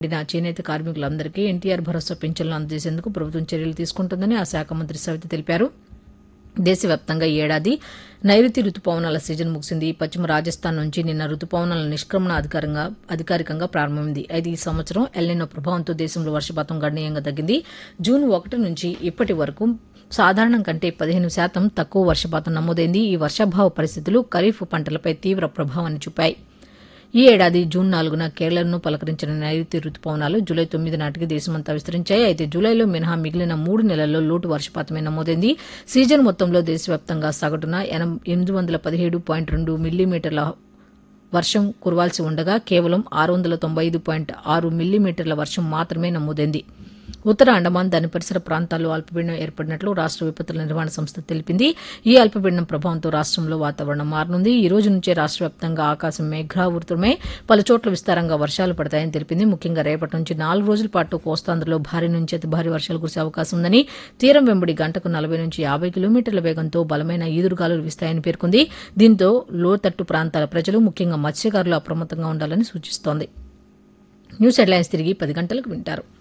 పడిన చేనేత కార్మికులందరికీ ఎన్టీఆర్ భరోసా పింఛన్లు అందజేసేందుకు ప్రభుత్వం చర్యలు తీసుకుంటుందని ఆ శాఖ మంత్రి సవిత తెలిపారు దేశవ్యాప్తంగా ఈ ఏడాది నైరుతి రుతుపవనాల సీజన్ ముగిసింది పశ్చిమ రాజస్థాన్ నుంచి నిన్న రుతుపవనాల నిష్క్రమణ అధికారంగా అధికారికంగా ప్రారంభమైంది అయితే ఈ సంవత్సరం ఎల్నినో ప్రభావంతో దేశంలో వర్షపాతం గణనీయంగా తగ్గింది జూన్ ఒకటి నుంచి ఇప్పటి వరకు సాధారణం కంటే పదిహేను శాతం తక్కువ వర్షపాతం నమోదైంది ఈ వర్షాభావ పరిస్థితులు ఖరీఫ్ పంటలపై తీవ్ర ప్రభావాన్ని చూపాయి ఈ ఏడాది జూన్ నాలుగున కేరళను పలకరించిన నైరుతి రుతుపవనాలు జూలై తొమ్మిది నాటికి దేశమంతా విస్తరించాయి అయితే జూలైలో మినహా మిగిలిన మూడు నెలల్లో లోటు వర్షపాతమే నమోదైంది సీజన్ మొత్తంలో దేశవ్యాప్తంగా సగటున ఎనం- ఎనిమిది వందల పదిహేడు పాయింట్ రెండు మిల్లీమీటర్ల వర్షం కురవాల్సి ఉండగా కేవలం ఆరు వందల తొంభై ఐదు పాయింట్ ఆరు మిల్లీమీటర్ల వర్షం మాత్రమే నమోదైంది ఉత్తర అండమాన్ దాని పరిసర ప్రాంతాల్లో అల్పపీడనం ఏర్పడినట్లు రాష్ట్ర విపత్తుల నిర్వహణ సంస్థ తెలిపింది ఈ అల్పపీడనం ప్రభావంతో రాష్ట్రంలో వాతావరణం మారనుంది ఈ రోజు నుంచే రాష్ట్ర వ్యాప్తంగా ఆకాశం మేఘావృతమై పలు చోట్ల విస్తారంగా వర్షాలు పడతాయని తెలిపింది ముఖ్యంగా రేపటి నుంచి నాలుగు రోజుల పాటు కోస్తాంధ్రలో భారీ నుంచి అతి భారీ వర్షాలు కురిసే అవకాశం ఉందని తీరం వెంబడి గంటకు నలభై నుంచి యాభై కిలోమీటర్ల వేగంతో బలమైన ఈదురుగాలులు వీస్తాయని పేర్కొంది దీంతో లోతట్టు ప్రాంతాల ప్రజలు ముఖ్యంగా మత్స్యకారులు అప్రమత్తంగా ఉండాలని సూచిస్తోంది న్యూస్ హెడ్లైన్స్ తిరిగి పది గంటలకు వింటారు